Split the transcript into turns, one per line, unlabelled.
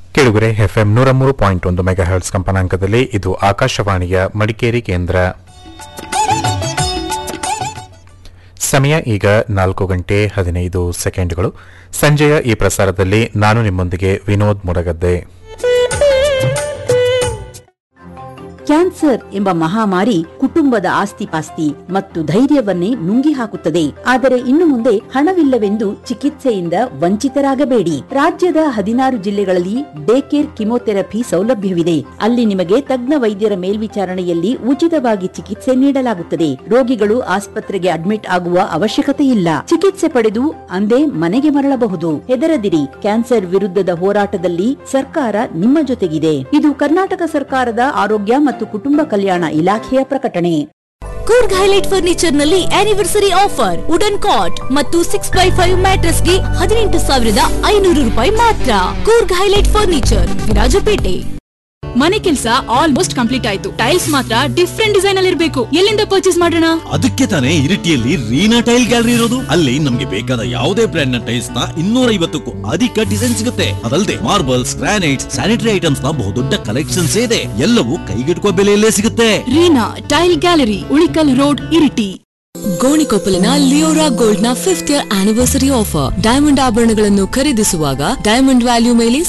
Kelagure FM ನೂರ ಮೂರು point ಒಂದು ಮೆಗಾಹರ್ಟ್ಸ್ ಕಂಪನಾಂಕದಲ್ಲಿ ಇದು ಆಕಾಶವಾಣಿಯ ಮಡಿಕೇರಿ ಕೇಂದ್ರ ಸಮಯ ಈಗ ನಾಲ್ಕು ಗಂಟೆ ಹದಿನೈದು ಸೆಕೆಂಡ್ಗಳು ಸಂಜೆಯ ಈ ಪ್ರಸಾರದಲ್ಲಿ ನಾನು ನಿಮ್ಮೊಂದಿಗೆ ವಿನೋದ್ ಮುರಗದ್ದೆ
ಕ್ಯಾನ್ಸರ್ ಎಂಬ ಮಹಾಮಾರಿ ಕುಟುಂಬದ ಆಸ್ತಿಪಾಸ್ತಿ ಮತ್ತು ಧೈರ್ಯವನ್ನೇ ನುಂಗಿ ಹಾಕುತ್ತದೆ ಆದರೆ ಇನ್ನು ಮುಂದೆ ಹಣವಿಲ್ಲವೆಂದು ಚಿಕಿತ್ಸೆಯಿಂದ ವಂಚಿತರಾಗಬೇಡಿ ರಾಜ್ಯದ ಹದಿನಾರು ಜಿಲ್ಲೆಗಳಲ್ಲಿ ಡೇ ಕೇರ್ ಕಿಮೋಥೆರಪಿ ಸೌಲಭ್ಯವಿದೆ ಅಲ್ಲಿ ನಿಮಗೆ ತಜ್ಞ ವೈದ್ಯರ ಮೇಲ್ವಿಚಾರಣೆಯಲ್ಲಿ ಉಚಿತವಾಗಿ ಚಿಕಿತ್ಸೆ ನೀಡಲಾಗುತ್ತದೆ ರೋಗಿಗಳು ಆಸ್ಪತ್ರೆಗೆ ಅಡ್ಮಿಟ್ ಆಗುವ ಅವಶ್ಯಕತೆ ಇಲ್ಲ ಚಿಕಿತ್ಸೆ ಪಡೆದು ಅಂದೇ ಮನೆಗೆ ಮರಳಬಹುದು ಹೆದರದಿರಿ ಕ್ಯಾನ್ಸರ್ ವಿರುದ್ಧದ ಹೋರಾಟದಲ್ಲಿ ಸರ್ಕಾರ ನಿಮ್ಮ ಜೊತೆಗಿದೆ ಇದು ಕರ್ನಾಟಕ ಸರ್ಕಾರದ ಆರೋಗ್ಯ ಮತ್ತು ಕುಟುಂಬ ಕಲ್ಯಾಣ ಇಲಾಖೆಯ ಪ್ರಕಟಣೆ
ಕೂರ್ಗ್ ಹೈಲೈಟ್ ಫರ್ನಿಚರ್ ನಲ್ಲಿ ಆನಿವರ್ಸರಿ ಆಫರ್ ವುಡನ್ ಕಾಟ್ ಮತ್ತು ಸಿಕ್ಸ್ ಬೈ ಫೈವ್ ಮ್ಯಾಟ್ರಸ್ ಗೆ ಹದಿನೆಂಟು ಸಾವಿರದ ಐನೂರು ರೂಪಾಯಿ ಮಾತ್ರ ಕೂರ್ಗ್ ಹೈಲೈಟ್ ಫರ್ನಿಚರ್ ವಿರಾಜಪೇಟೆ
ಮನೆ ಕೆಲಸ ಆಲ್ಮೋಸ್ಟ್ ಕಂಪ್ಲೀಟ್ ಆಯ್ತು ಟೈಲ್ಸ್ ಮಾತ್ರ ಡಿಫ್ರೆಂಟ್ ಡಿಸೈನ್ ಅಲ್ಲಿ ಇರಬೇಕು ಎಲ್ಲಿಂದ ಪರ್ಚೇಸ್ ಮಾಡೋಣ
ಅದಕ್ಕೆ ತಾನೇ ಇರಿಟಿಯಲ್ಲಿ ರೀನಾ ಟೈಲ್ ಗ್ಯಾಲರಿ ಇರೋದು ಅಲ್ಲಿ ನಮ್ಗೆ ಬೇಕಾದ ಯಾವುದೇ ಬ್ರ್ಯಾಂಡ್ ನ ಟೈಲ್ಸ್ ನ ಇನ್ನೂರ ಐವತ್ತಕ್ಕೂ ಅಧಿಕ ಡಿಸೈನ್ ಸಿಗುತ್ತೆ ಅದಲ್ಲದೆ ಮಾರ್ಬಲ್ಸ್ ಗ್ರಾನೈಟ್ಸ್ ಸ್ಯಾನಿಟರಿ ಐಟಮ್ಸ್ ನ ಬಹುದೊಡ್ಡ ಕಲೆಕ್ಷನ್ಸ್ ಇದೆ ಎಲ್ಲವೂ ಕೈಗೆಟುಕುವ ಬೆಲೆಯಲ್ಲೇ ಸಿಗುತ್ತೆ
Reena tile gallery Ulikal road Iritty
ಗೋಣಿಕೊಪ್ಪಲಿನ ಲಿಯೋರಾ ಗೋಲ್ಡ್ ನ fifth year anniversary offer diamond ಆಭರಣಗಳನ್ನು ಖರೀದಿಸುವಾಗ ಡೈಮಂಡ್ ವ್ಯಾಲ್ಯೂ ಮೇಲೆ